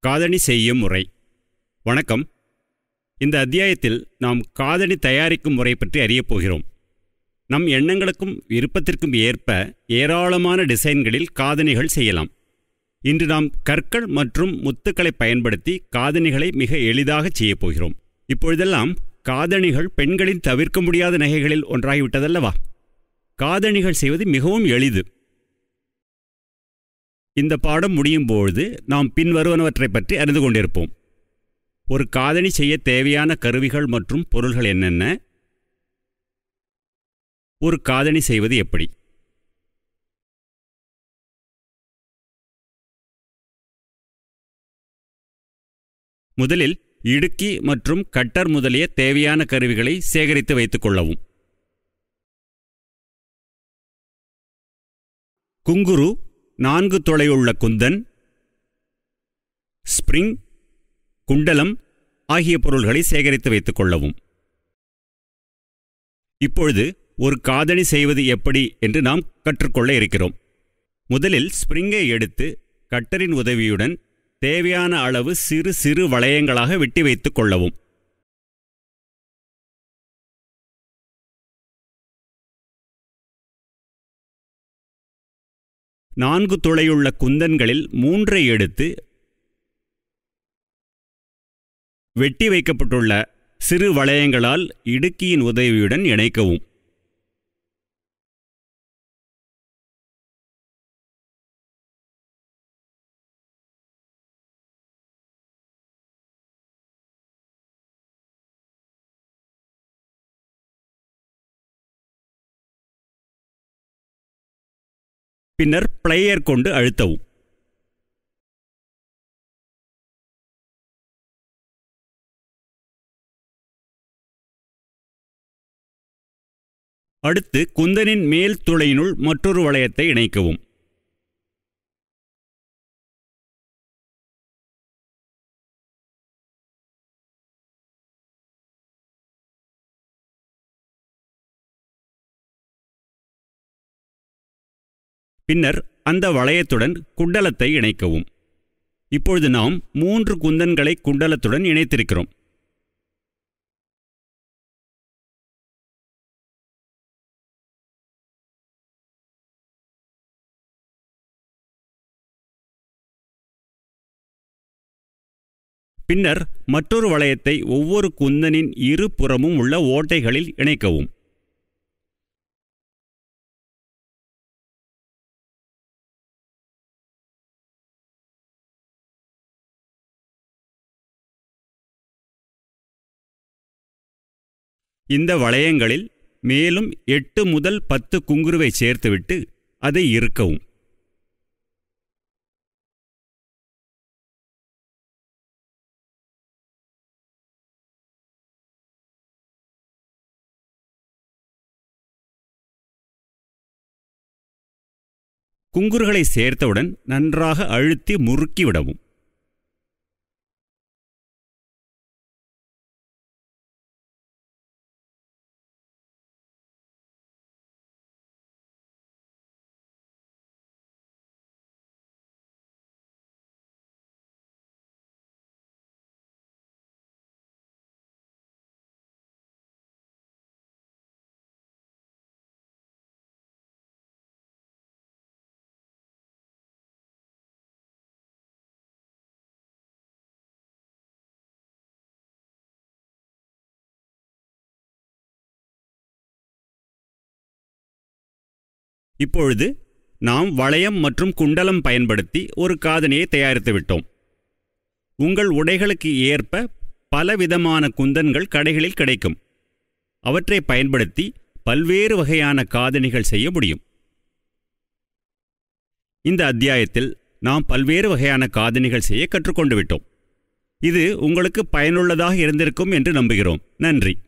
காதணி செய்யும் முறை வணக்கம் இந்த அத்தியாயத்தில் நாம் காதணி தயாரிக்கும் முறை பற்றி அறியப் போகிறோம் நம் எண்ணங்களுக்கும் விருப்பத்திற்கும் ஏற்ப ஏராளமான டிசைன்களில் காதணிகள் செய்யலாம் இன்று நாம் கற்கள் மற்றும் முத்துக்களை பயன்படுத்தி காதணிகளை மிக எளிதாக செய்யப் போகிறோம் இப்பொழுதெல்லாம் காதணிகள் பெண்களின் தவிர்க்க முடியாத நகைகளில் ஒன்றாகிவிட்டதல்லவா காதணிகள் செய்வது மிகவும் எளிது இந்த பாடம் முடியும் பொழுது நாம் பின்வருவனவற்றை பற்றி அறிந்து கொண்டிருப்போம் ஒரு காதணி செய்ய தேவையான கருவிகள் மற்றும் பொருள்கள் என்னென்ன ஒரு காதணி செய்வது எப்படி முதலில் இடுக்கி மற்றும் கட்டர் முதலிய தேவையான கருவிகளை சேகரித்து வைத்துக் கொள்ளவும் குங்குரு நான்கு துளையுள்ள குந்தன் ஸ்ப்ரிங் குண்டலம் ஆகிய பொருள்களை சேகரித்து வைத்துக் கொள்ளவும் இப்பொழுது ஒரு காதணி செய்வது எப்படி என்று நாம் கற்றுக்கொள்ள இருக்கிறோம் முதலில் ஸ்ப்ரிங்கை எடுத்து கட்டரின் உதவியுடன் தேவையான அளவு சிறு சிறு வளையங்களாக வெட்டி வைத்துக் கொள்ளவும் நான்கு துளையுள்ள குந்தன்களில் மூன்றை எடுத்து வெட்டி வைக்கப்பட்டுள்ள சிறு வளையங்களால் இடுக்கியின் உதவியுடன் இணைக்கவும் பின்னர் பிளேயர் கொண்டு அழுத்தவும் அடுத்து குந்தனின் மேல் துளையினுள் மற்றொரு வளையத்தை இணைக்கவும் பின்னர் அந்த வளையத்துடன் குண்டலத்தை இணைக்கவும் இப்பொழுது நாம் மூன்று குந்தன்களை குண்டலத்துடன் இணைத்திருக்கிறோம் பின்னர் மற்றொரு வளையத்தை ஒவ்வொரு குந்தனின் இரு புறமும் உள்ள ஓட்டைகளில் இணைக்கவும் இந்த வளையங்களில் மேலும் எட்டு முதல் பத்து குங்குருவை சேர்த்துவிட்டு அதை இறுக்கவும் குங்குறுகளை சேர்த்தவுடன் நன்றாக அழுத்தி முறுக்கி விடவும் இப்பொழுது நாம் வளையம் மற்றும் குண்டலம் பயன்படுத்தி ஒரு காதணியை தயாரித்து விட்டோம் உங்கள் உடைகளுக்கு ஏற்ப பலவிதமான குந்தன்கள் கடைகளில் கிடைக்கும் அவற்றை பயன்படுத்தி பல்வேறு வகையான காதணிகள் செய்ய முடியும் இந்த அத்தியாயத்தில் நாம் பல்வேறு வகையான காதணிகள் செய்ய கற்றுக்கொண்டு விட்டோம் இது உங்களுக்கு பயனுள்ளதாக இருந்திருக்கும் என்று நம்புகிறோம் நன்றி